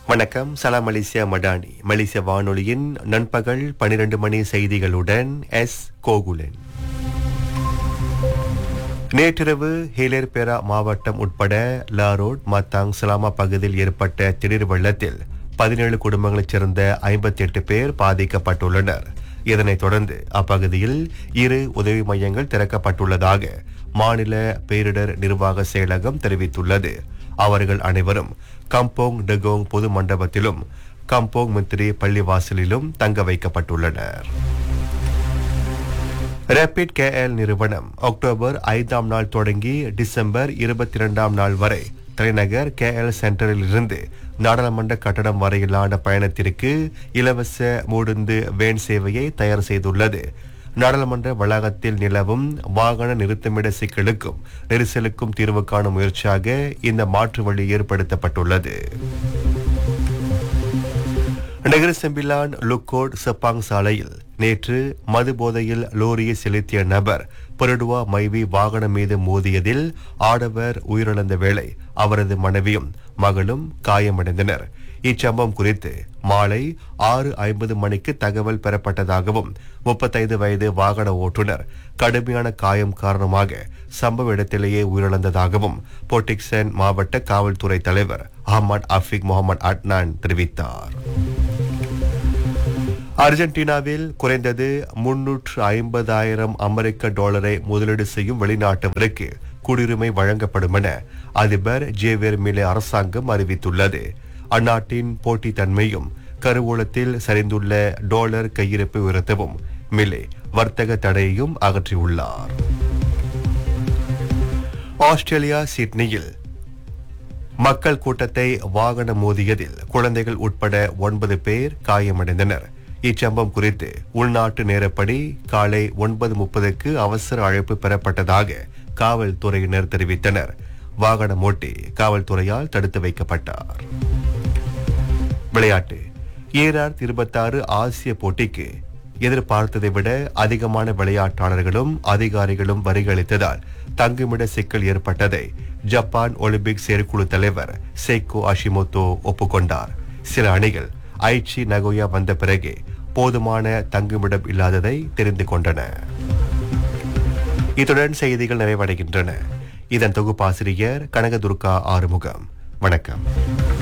வணக்கம் சலாம் மலேசியா மடானி மலேசிய வானொலியின் நண்பகல் 12 மணி செய்திகளுடன் எஸ் கோகுலன் நேற்றிரவு ஹேலேர்பேரா மாவட்டம் உட்பட லாரோட் மத்தாங் சலாமா பகுதியில் ஏற்பட்ட திடீர் வெள்ளத்தில் பதினேழு குடும்பங்களைச் சேர்ந்த ஐம்பத்தி எட்டு பேர் பாதிக்கப்பட்டுள்ளனர் இதனைத் தொடர்ந்து அப்பகுதியில் இரு உதவி மையங்கள் திறக்கப்பட்டுள்ளதாக மாநில பேரிடர் நிர்வாக செயலகம் தெரிவித்துள்ளது அவர்கள் அனைவரும் கம்போங் டெகோங் பொது மண்டபத்திலும் கம்போங் மித்ரி பள்ளிவாசலிலும் தங்க வைக்கப்பட்டுள்ளனர் ரேபிட் கேஎல் நிறுவனம் அக்டோபர் ஐந்தாம் நாள் தொடங்கி டிசம்பர் இருபத்தி இரண்டாம் நாள் வரை தலைநகர் கேஎல் சென்டரில் இருந்து நாடாளுமன்ற கட்டடம் வரையிலான பயணத்திற்கு இலவச மூடுந்து வேன் சேவையை தயார் செய்துள்ளது நாடாளுமன்ற வளாகத்தில் நிலவும் வாகன நிறுத்தமிட சிக்கலுக்கும் நெரிசலுக்கும் தீர்வு காணும் முயற்சியாக இந்த மாற்று வழி ஏற்படுத்தப்பட்டுள்ளது நகர செம்பிலான் லுக்கோட் செப்பாங் சாலையில் நேற்று மது போதையில் லோரியை செலுத்திய நபர் பெருடுவா மைவி வாகனம் மீது மோதியதில் ஆடவர் உயிரிழந்த வேளை அவரது மனைவியும் மகளும் காயமடைந்தனர் இச்சம்பவம் குறித்து மாலை ஆறு ஐம்பது மணிக்கு தகவல் பெறப்பட்டதாகவும் முப்பத்தைந்து வயது வாகன ஓட்டுநர் கடுமையான காயம் காரணமாக சம்பவ இடத்திலேயே உயிரிழந்ததாகவும் போட்டிக்சன் மாவட்ட காவல்துறை தலைவர் அஹமத் அஃபிக் முகமது அட்னான் தெரிவித்தார் அர்ஜென்டினாவில் குறைந்தது முன்னூற்று ஐம்பதாயிரம் அமெரிக்க டாலரை முதலீடு செய்யும் வெளிநாட்டவருக்கு குடியுரிமை வழங்கப்படும் என அதிபர் ஜேவியர் மிலே அரசாங்கம் அறிவித்துள்ளது அந்நாட்டின் போட்டித்தன்மையும் கருவூலத்தில் சரிந்துள்ள டாலர் கையிருப்பை உயர்த்தவும் மிலே வர்த்தக தடையையும் அகற்றியுள்ளார் ஆஸ்திரேலியா சிட்னியில் மக்கள் கூட்டத்தை வாகன மோதியதில் குழந்தைகள் உட்பட ஒன்பது பேர் காயமடைந்தனர் இச்சம்பவம் குறித்து உள்நாட்டு நேரப்படி காலை ஒன்பது முப்பதுக்கு அவசர அழைப்பு பெறப்பட்டதாக காவல்துறையினர் தெரிவித்தனர் வாகனம் ஓட்டி காவல்துறையால் தடுத்து வைக்கப்பட்டார் விளையாட்டு ஈரார் இருபத்தாறு ஆசிய போட்டிக்கு எதிர்பார்த்ததை விட அதிகமான விளையாட்டாளர்களும் அதிகாரிகளும் வரிகளித்ததால் தங்குமிட சிக்கல் ஏற்பட்டதை ஜப்பான் ஒலிம்பிக் செயற்குழு தலைவர் சேக்கோ அஷிமோட்டோ ஒப்புக்கொண்டார் சில அணிகள் ஐச்சி நகோயா வந்த பிறகே போதுமான தங்குமிடம் இல்லாததை தெரிந்து கொண்டன இத்துடன் செய்திகள் நிறைவடைகின்றன இதன் தொகுப்பாசிரியர் கனகதுர்கா ஆறுமுகம் வணக்கம்